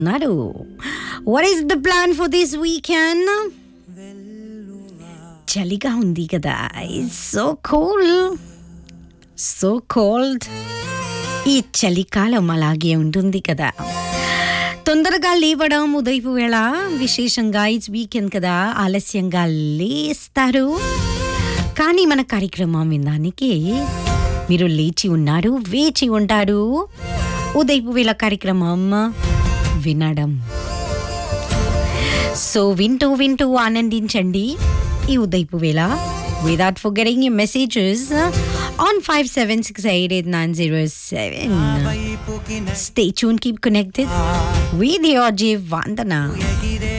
నాడు what is the plan for this weekend చలిగా ఉంది కదా it's so cool so cold ఈ చలికాలం అలాగే ఉంటుంది కదా తొందరగా లేవడం ఉదయపు వేళ విశేషంగా ఇట్స్ వీకెండ్ కదా ఆలస్యంగా లేస్తారు కానీ మన కార్యక్రమం వినడానికి మీరు లేచి ఉన్నారు వేచి ఉంటారు ఉదయపు వేళ కార్యక్రమం వినడం సో వింటూ వింటూ ఆనందించండి ఈ ఉదయపు వేళ without forgetting your messages on 576889007. Stay tuned, keep connected with your Jiv Vandana.